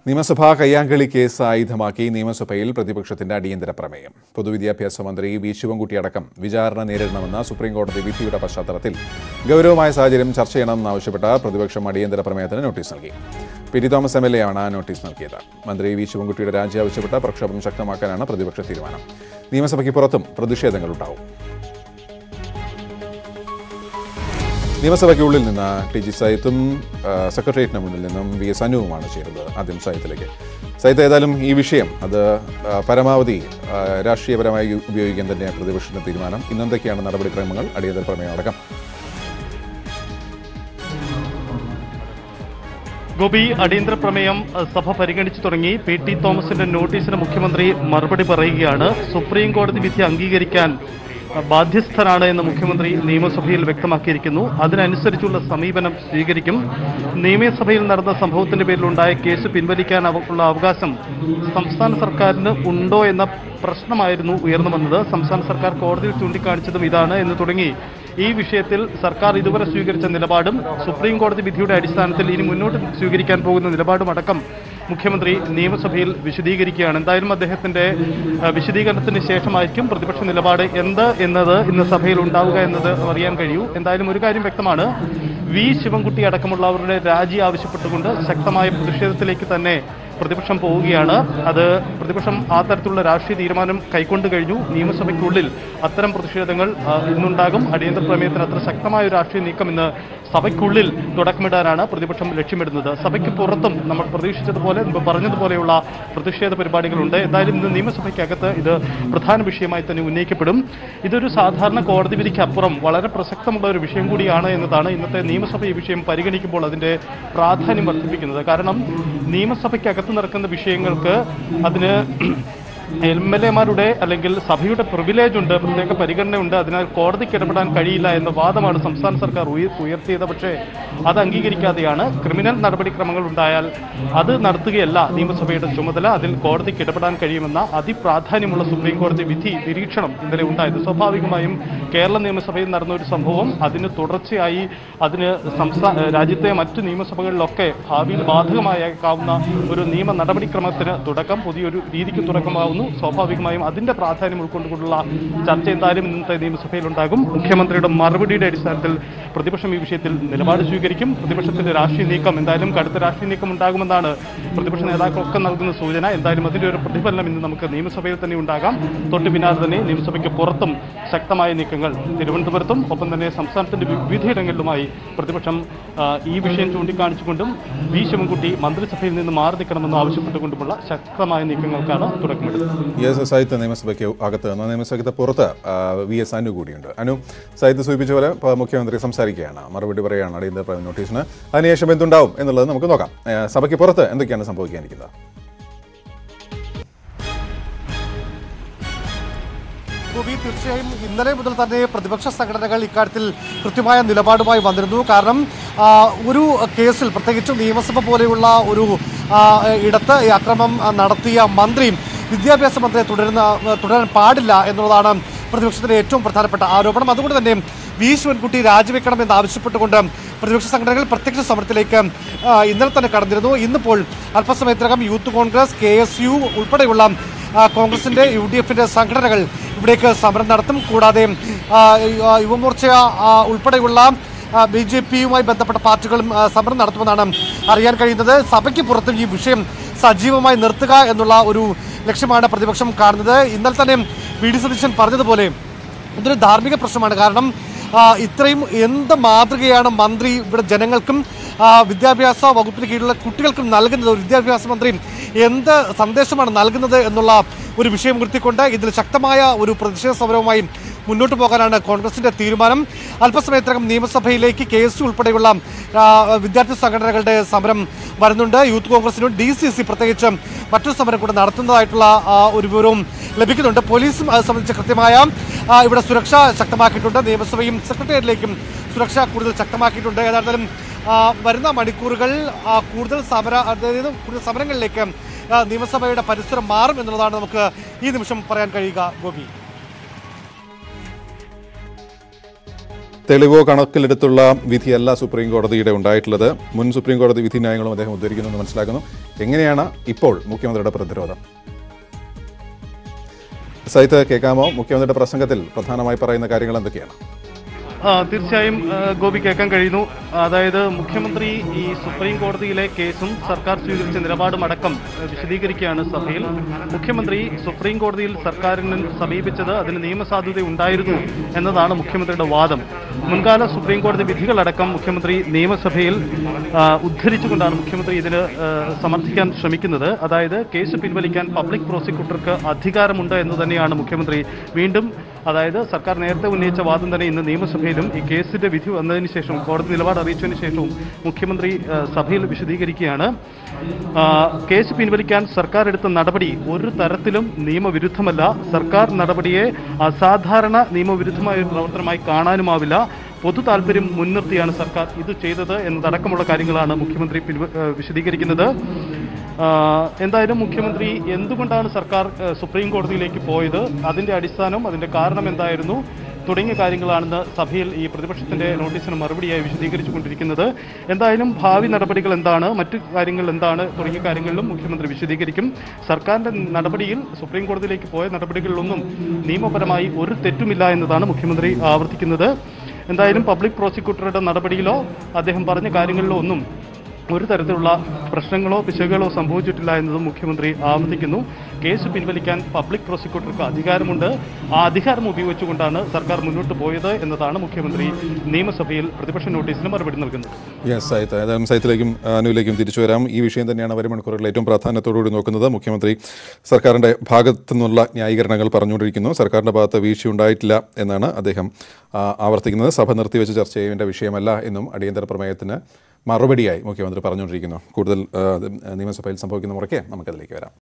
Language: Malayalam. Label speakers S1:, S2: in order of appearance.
S1: നിയമസഭാ കയ്യാങ്കളി കേസ് ആയുധമാക്കി നിയമസഭയിൽ പ്രതിപക്ഷത്തിന്റെ അടിയന്തര പ്രമേയം പൊതുവിദ്യാഭ്യാസ മന്ത്രി വി ശിവൻകുട്ടി അടക്കം വിചാരണ നേരിടണമെന്ന സുപ്രീംകോടതി വിധിയുടെ പശ്ചാത്തലത്തിൽ ഗൗരവമായ സാഹചര്യം ചർച്ച ചെയ്യണമെന്നാവശ്യപ്പെട്ട് പ്രതിപക്ഷം അടിയന്തര പ്രമേയത്തിന് നോട്ടീസ് നൽകി P T Thomas M L A ആണ് നോട്ടീസ് നൽകിയത് മന്ത്രി വി ശിവൻകുട്ടിയുടെ രാജി ആവശ്യപ്പെട്ട് പ്രക്ഷോഭം ശക്തമാക്കാനാണ് പ്രതിപക്ഷ തീരുമാനം നിയമസഭയ്ക്ക് പുറത്തും പ്രതിഷേധങ്ങളുണ്ടാവും നിയമസഭയ്ക്കുള്ളിൽ നിന്ന് ടി ജി സൈത്തും ആ, സെക്രട്ടേറിയറ്റിന് മുന്നിൽ നിന്നും വി എസ് അനുവുമാണ് ചേരുന്നത് ആദ്യം സൈത്തിലേക്ക് സൈത്ത് ഏതായാലും ഈ വിഷയം അത് ആ, പരമാവധി ആ, രാഷ്ട്രീയപരമായി ഉപയോഗിക്കാൻ തന്നെയാണ് പ്രതിപക്ഷത്തിന്റെ തീരുമാനം ഇന്നെന്തൊക്കെയാണ് നടപടിക്രമങ്ങൾ അടിയന്തര പ്രമേയം അടക്കം
S2: ഗോപി അടിയന്തര പ്രമേയം അഹ്, സഭ പരിഗണിച്ചു തുടങ്ങി പി ടി തോമസിന്റെ നോട്ടീസിന് മുഖ്യമന്ത്രി മറുപടി പറയുകയാണ് സുപ്രീം കോടതി വിധി അംഗീകരിക്കാൻ അഹ്, ബാധ്യസ്ഥനാണ് എന്ന് മുഖ്യമന്ത്രി നിയമസഭയിൽ വ്യക്തമാക്കിയിരിക്കുന്നു അതിനനുസരിച്ചുള്ള സമീപനം സ്വീകരിക്കും നിയമസഭയിൽ നടന്ന സംഭവത്തിന്റെ പേരിലുണ്ടായ കേസ് പിൻവലിക്കാൻ അവ- ഉള്ള അവകാശം സംസ്ഥാന സർക്കാരിന് ഉണ്ടോ എന്ന പ്രശ്നമായിരുന്നു ഉയർന്നു വന്നത് സംസ്ഥാന സർക്കാർ കോടതിയിൽ ചൂണ്ടിക്കാണിച്ചതും ഇതാണ് എന്ന് തുടങ്ങി ഈ വിഷയത്തിൽ സർക്കാർ ഇതുവരെ സ്വീകരിച്ച നിലപാടും സുപ്രീം കോടതി വിധിയുടെ അടിസ്ഥാനത്തിൽ ഇനി മുന്നോട്ട് സ്വീകരിക്കാൻ പോകുന്ന നിലപാടും അടക്കം മുഖ്യമന്ത്രി നിയമസഭയിൽ വിശദീകരിക്കുകയാണ് എന്തായാലും അദ്ദേഹത്തിന്റെ അഹ്, വിശദീകരണത്തിന് ശേഷമായിരിക്കും പ്രതിപക്ഷ നിലപാട് എന്ത് എന്നത് ഇന്ന് സഭയിൽ ഉണ്ടാവുക എന്നത് അറിയാൻ കഴിയൂ എന്തായാലും ഒരു കാര്യം വ്യക്തമാണ് വി ശിവൻകുട്ടി അടക്കമുള്ളവരുടെ രാജി ആവശ്യപ്പെട്ടുകൊണ്ട് ശക്തമായ പ്രതിഷേധത്തിലേക്ക് തന്നെ പ്രതിപക്ഷം പോവുകയാണ് അത് പ്രതിപക്ഷം ആ തരത്തിലുള്ള രാഷ്ട്രീയ തീരുമാനം കൈക്കൊണ്ടു കഴിഞ്ഞു നിയമസഭയ്ക്കുള്ളിൽ അത്തരം പ്രതിഷേധങ്ങൾ ആ, ഇന്നുണ്ടാകും അടിയന്തര പ്രമേയത്തിന് അത്ര ശക്തമായ ഒരു രാഷ്ട്രീയ നീക്കം ഇന്ന് സഭയ്ക്കുള്ളിൽ തുടക്കമിടാനാണ് പ്രതിപക്ഷം ലക്ഷ്യമിടുന്നത് സഭയ്ക്ക് പുറത്തും നമ്മൾ പ്രതീക്ഷിച്ചതുപോലെ മുമ്പ് പറഞ്ഞതുപോലെയുള്ള പ്രതിഷേധ പരിപാടികളുണ്ട് എന്തായാലും ഇന്ന് നിയമസഭയ്ക്കകത്ത് ഇത് പ്രധാന വിഷയമായി തന്നെ ഉന്നയിക്കപ്പെടും ഇതൊരു സാധാരണ കോടതി വിധിക്ക് അപ്പുറം വളരെ പ്രസക്തമുള്ള ഒരു വിഷയം കൂടിയാണ് എന്നതാണ് ഇന്നത്തെ നിയമസഭ ഈ വിഷയം പരിഗണിക്കുമ്പോൾ അതിന്റെ പ്രാധാന്യം വർദ്ധിപ്പിക്കുന്നത് കാരണം നിയമസഭയ്ക്കകത്ത് നടക്കുന്ന വിഷയങ്ങൾക്ക് അതിന് എം എൽ എമാരുടെ അല്ലെങ്കിൽ സഭയുടെ പ്രിവിലേജ് ഉണ്ട് പ്രത്യേക പരിഗണനയുണ്ട് അതിനാൽ കോടതിക്ക് ഇടപെടാൻ കഴിയില്ല എന്ന വാദമാണ് സംസ്ഥാന സർക്കാർ ഉയ- ഉയർത്തിയത് പക്ഷേ അത് അംഗീകരിക്കാതെയാണ് ക്രിമിനൽ നടപടിക്രമങ്ങൾ ഉണ്ടായാൽ അത് നടത്തുകയല്ല നിയമസഭയുടെ ചുമതല അതിൽ കോടതിക്ക് ഇടപെടാൻ കഴിയുമെന്ന അതിപ്രാധാന്യമുള്ള സുപ്രീം കോടതി വിധി നിരീക്ഷണം ഇന്നലെ ഉണ്ടായത് സ്വാഭാവികമായും കേരള നിയമസഭയിൽ നടന്ന ഒരു സംഭവം അതിന് തുടർച്ചയായി അതിന് സംസ്ഥാന രാജ്യത്തെ മറ്റു നിയമസഭകളിലൊക്കെ ഭാവിയിൽ ബാധകമായേക്കാവുന്ന ഒരു നിയമ നടപടിക്രമത്തിന് തുടക്കം പുതിയൊരു രീതിക്ക് തുടക്കമാവുന്നു സ്വാഭാവികമായും അതിന്റെ പ്രാധാന്യം ഉൾക്കൊണ്ടുകൊണ്ടുള്ള ചർച്ച എന്തായാലും ഇന്നത്തെ നിയമസഭയിൽ ഉണ്ടാകും മുഖ്യമന്ത്രിയുടെ മറുപടിയുടെ അടിസ്ഥാനത്തിൽ പ്രതിപക്ഷം ഈ വിഷയത്തിൽ നിലപാട് സ്വീകരിക്കും പ്രതിപക്ഷത്തിന്റെ രാഷ്ട്രീയ നീക്കം എന്തായാലും കടുത്ത രാഷ്ട്രീയ നീക്കം ഉണ്ടാകുമെന്നാണ് പ്രതിപക്ഷ നേതാക്കളൊക്കെ നൽകുന്ന സൂചന എന്തായാലും അതിന്റെ ഒരു പ്രതിഫലനം ഇന്ന് നമുക്ക് നിയമസഭയിൽ തന്നെ ഉണ്ടാകാം തൊട്ട് പിന്നാലെ തന്നെ നിയമസഭയ്ക്ക് പുറത്തും ശക്തമായ നീക്കങ്ങൾ തിരുവനന്തപുരത്തും ഒപ്പം തന്നെ സംസ്ഥാനത്തിന്റെ വിവിധയിടങ്ങളിലുമായി പ്രതിപക്ഷം ആ, ഈ വിഷയം ചൂണ്ടിക്കാണിച്ചുകൊണ്ടും വി ശിവൻകുട്ടി മന്ത്രിസഭയിൽ നിന്ന് മാറി നിൽക്കണമെന്ന് ആവശ്യപ്പെട്ടുകൊണ്ടുമുള്ള ശക്തമായ നീക്കങ്ങൾക്കാണ് തുടക്കമിടുന്നത്
S1: എസ് സാഹിത്യ നിയമസഭയ്ക്ക് അകത്ത് നിന്ന് നിയമസഭയ്ക്ക് പുറത്ത് ആ, വി എസ് അനു കൂടിയുണ്ട് അനു സാഹിത്യ സൂചിപ്പിച്ച പോലെ ഇപ്പോൾ മുഖ്യമന്ത്രി സംസാരിക്കുകയാണ് മറുപടി പറയുകയാണ് അടിയന്തര പ്രമേയ നോട്ടീസിന് അതിനുശേഷം എന്തുണ്ടാവും എന്നുള്ളത് നമുക്ക് നോക്കാം ആ, സഭയ്ക്ക് പുറത്ത് എന്തൊക്കെയാണ് സംഭവിക്കാനിരിക്കുന്നത്
S3: ഗോപി തീർച്ചയായും ഇന്നലെ മുതൽ തന്നെ പ്രതിപക്ഷ സംഘടനകൾ ഇക്കാര്യത്തിൽ കൃത്യമായ നിലപാടുമായി വന്നിരുന്നു കാരണം ആ, ഒരു കേസിൽ പ്രത്യേകിച്ചും നിയമസഭ പോലെയുള്ള ഒരു ആ, ഇടത്ത് ഈ അക്രമം ആ, നടത്തിയ മന്ത്രി വിദ്യാഭ്യാസ മന്ത്രിയെ തുടരുന്ന തുടരാൻ പാടില്ല എന്നുള്ളതാണ് പ്രതിപക്ഷത്തിന്റെ ഏറ്റവും പ്രധാനപ്പെട്ട ആരോപണം അതുകൊണ്ട് തന്നെ വി ശിവൻകുട്ടി രാജിവെക്കണം എന്ന് ആവശ്യപ്പെട്ടുകൊണ്ട് പ്രതിപക്ഷ സംഘടനകൾ പ്രത്യക്ഷ സമരത്തിലേക്ക് ആ, ഇന്നലെ തന്നെ കടന്നിരുന്നു ഇന്നിപ്പോൾ അല്പസമയത്തിനകം youth Congress K S U ഉൾപ്പെടെയുള്ള ആ, കോൺഗ്രസിന്റെ യു ഡി എഫിന്റെ സംഘടനകൾ ഇവിടേക്ക് സമരം നടത്തും കൂടാതെ ആ, ആ, യുവമോർച്ച ആ, ഉൾപ്പെടെയുള്ള ബി ജെ പിയുമായി ബന്ധപ്പെട്ട പാർട്ടികളും ആ, സമരം നടത്തുമെന്നാണ് അറിയാൻ കഴിയുന്നത് സഭയ്ക്ക് പുറത്തും ഈ വിഷയം സജീവമായി നിർത്തുക എന്നുള്ള ഒരു ലക്ഷ്യമാണ് പ്രതിപക്ഷം കാണുന്നത് ഇന്നലെ തന്നെ വി ഡി സതീശൻ പറഞ്ഞതുപോലെ ഇതൊരു ധാർമ്മിക പ്രശ്നമാണ് കാരണം ആ, ഇത്രയും എന്ത് മാതൃകയാണ് മന്ത്രി ഇവിടെ ജനങ്ങൾക്കും ആ, വിദ്യാഭ്യാസ വകുപ്പിന് കീഴിലുള്ള കുട്ടികൾക്കും നൽകുന്നത് ഒരു വിദ്യാഭ്യാസ മന്ത്രി എന്ത് സന്ദേശമാണ് നൽകുന്നത് എന്നുള്ള ഒരു വിഷയം ഉയർത്തിക്കൊണ്ട് ഇതിൽ ശക്തമായ ഒരു പ്രതിഷേധ സമരവുമായി മുന്നോട്ട് പോകാനാണ് കോൺഗ്രസിന്റെ തീരുമാനം അല്പസമയത്തിനകം നിയമസഭയിലേക്ക് കെ എസ് യു ഉൾപ്പെടെയുള്ള ആ, വിദ്യാർത്ഥി സംഘടനകളുടെ സമരം വരുന്നുണ്ട് യൂത്ത് കോൺഗ്രസിനും ഡി സി സി പ്രത്യേകിച്ച് മറ്റൊരു സമരം കൂടെ നടത്തുന്നതായിട്ടുള്ള ആ, ഒരു വിവരവും ലഭിക്കുന്നുണ്ട് പോലീസും അത് സംബന്ധിച്ച് കൃത്യമായ ആ, ഇവിടെ സുരക്ഷ ശക്തമാക്കിയിട്ടുണ്ട് നിയമസഭയും സെക്രട്ടേറിയറ്റിലേക്കും സുരക്ഷ കൂടുതൽ ശക്തമാക്കിയിട്ടുണ്ട് ഏതായാലും ആ, വരുന്ന മണിക്കൂറുകൾ ആ, കൂടുതൽ സമര അതായത് കൂടുതൽ സമരങ്ങളിലേക്ക് ആ, നിയമസഭയുടെ പരിസരം മാറും എന്നുള്ളതാണ് നമുക്ക് ഈ നിമിഷം പറയാൻ കഴിയുക ഗോപി
S1: തെളിവോ കണക്കിലെടുത്തുള്ള വിധിയല്ല സുപ്രീം കോടതിയുടെ ഉണ്ടായിട്ടുള്ളത് മുൻ സുപ്രീം കോടതി വിധി ന്യായങ്ങളും അദ്ദേഹം ഉദ്ധരിക്കുന്നു എന്ന് മനസ്സിലാക്കുന്നു എങ്ങനെയാണ് ഇപ്പോൾ മുഖ്യമന്ത്രിയുടെ പ്രതിരോധം സൈത്ത് കേൾക്കാമോ മുഖ്യമന്ത്രിയുടെ പ്രസംഗത്തിൽ പ്രധാനമായി പറയുന്ന കാര്യങ്ങൾ എന്തൊക്കെയാണ്
S2: ആ, തീർച്ചയായും ആ, ഗോപി കേൾക്കാൻ കഴിയുന്നു അതായത് മുഖ്യമന്ത്രി ഈ സുപ്രീം കോടതിയിലെ കേസും സർക്കാർ സ്വീകരിച്ച നിലപാടും അടക്കം ആ, വിശദീകരിക്കുകയാണ് സഭയിൽ മുഖ്യമന്ത്രി സുപ്രീം കോടതിയിൽ സർക്കാരിന് സമീപിച്ചത് അതിന് നിയമസാധുത ഉണ്ടായിരുന്നു എന്നതാണ് മുഖ്യമന്ത്രിയുടെ വാദം മുൻകാല സുപ്രീം കോടതി വിധികളടക്കം മുഖ്യമന്ത്രി നിയമസഭയിൽ ആ, ഉദ്ധരിച്ചുകൊണ്ടാണ് മുഖ്യമന്ത്രി ഇതിന് ആ, സമർത്ഥിക്കാൻ ശ്രമിക്കുന്നത് അതായത് കേസ് പിൻവലിക്കാൻ പബ്ലിക് പ്രോസിക്യൂട്ടർക്ക് അധികാരമുണ്ട് എന്ന് തന്നെയാണ് മുഖ്യമന്ത്രി വീണ്ടും അതായത് സർക്കാർ നേരത്തെ ഉന്നയിച്ച വാദം തന്നെ ഇന്ന് നിയമസഭയിലും ഈ കേസിന്റെ വിധി വന്നതിന് ശേഷം കോടതി നിലപാട് അറിയിച്ചതിന് ശേഷവും മുഖ്യമന്ത്രി ആ, സഭയിൽ വിശദീകരിക്കുകയാണ് ആ, കേസ് പിൻവലിക്കാൻ സർക്കാർ എടുത്ത നടപടി ഒരു തരത്തിലും നിയമവിരുദ്ധമല്ല സർക്കാർ നടപടിയെ അസാധാരണ നിയമവിരുദ്ധമായ ഒരു പ്രവർത്തനമായി കാണാനുമാവില്ല പൊതു താല്പര്യം മുൻനിർത്തിയാണ് സർക്കാർ ഇത് ചെയ്തത് എന്നതടക്കമുള്ള കാര്യങ്ങളാണ് മുഖ്യമന്ത്രി പിൻവ- ആ, വിശദീകരിക്കുന്നത് ആ, എന്തായാലും മുഖ്യമന്ത്രി എന്തുകൊണ്ടാണ് സർക്കാർ ആ, സുപ്രീം കോടതിയിലേക്ക് പോയത് അതിന്റെ അടിസ്ഥാനം അതിന്റെ കാരണം എന്തായിരുന്നു തുടങ്ങിയ കാര്യങ്ങളാണെന്ന് സഭയിൽ ഈ പ്രതിപക്ഷത്തിന്റെ നോട്ടീസിന് മറുപടിയായി വിശദീകരിച്ചു കൊണ്ടിരിക്കുന്നത് എന്തായാലും ഭാവി നടപടികൾ എന്താണ് മറ്റു കാര്യങ്ങൾ എന്താണ് തുടങ്ങിയ കാര്യങ്ങളിലും മുഖ്യമന്ത്രി വിശദീകരിക്കും സർക്കാരിന്റെ നടപടിയിൽ സുപ്രീം കോടതിയിലേക്ക് പോയ നടപടികളിലൊന്നും നിയമപരമായി ഒരു തെറ്റുമില്ല എന്നതാണ് മുഖ്യമന്ത്രി ആവർത്തിക്കുന്നത് എന്തായാലും പബ്ലിക് പ്രോസിക്യൂട്ടറുടെ നടപടിയിലോ അദ്ദേഹം പറഞ്ഞ കാര്യങ്ങളിലോ ഒന്നും ഒരു തരത്തിലുള്ള പ്രശ്നങ്ങളോ പിശകുകളോ സംഭവിച്ചിട്ടില്ല എന്നതും മുഖ്യമന്ത്രി ആവർത്തിക്കുന്നു കേസ് പിൻവലിക്കാൻ പബ്ലിക് പ്രോസിക്യൂട്ടർക്ക് അധികാരമുണ്ട് ആ അധികാരം ഉപയോഗിച്ചുകൊണ്ടാണ് സർക്കാർ മുന്നോട്ട് പോയത് എന്നതാണ് മുഖ്യമന്ത്രി നിയമസഭയിൽ പ്രതിപക്ഷ നോട്ടീസിന് മറുപടി നൽകുന്നത്
S1: യെസ് സൈത്ത് ഏതായാലും സൈത്തിലേക്കും അനുവിലേക്കും തിരിച്ചു വരാം ഈ വിഷയം തന്നെയാണ് വരും മണിക്കൂറുകളിൽ ഏറ്റവും പ്രാധാന്യത്തോടുകൂടി നോക്കുന്നത് മുഖ്യമന്ത്രി സർക്കാരിൻ്റെ ഭാഗത്തു നിന്നുള്ള ന്യായീകരണങ്ങൾ പറഞ്ഞുകൊണ്ടിരിക്കുന്നു സർക്കാരിൻ്റെ ഭാഗത്ത് വീഴ്ചയുണ്ടായിട്ടില്ല എന്നാണ് അദ്ദേഹം ആ, ആവർത്തിക്കുന്നത് സഭ നിർത്തിവെച്ച് ചർച്ച ചെയ്യേണ്ട വിഷയമല്ല എന്നും അടിയന്തര പ്രമേയത്തിന് മറുപടിയായി മുഖ്യമന്ത്രി പറഞ്ഞുകൊണ്ടിരിക്കുന്നു കൂടുതൽ ആ, നിയമസഭയിൽ സംഭവിക്കുന്ന മുറയ്ക്ക് നമുക്കതിലേക്ക് വരാം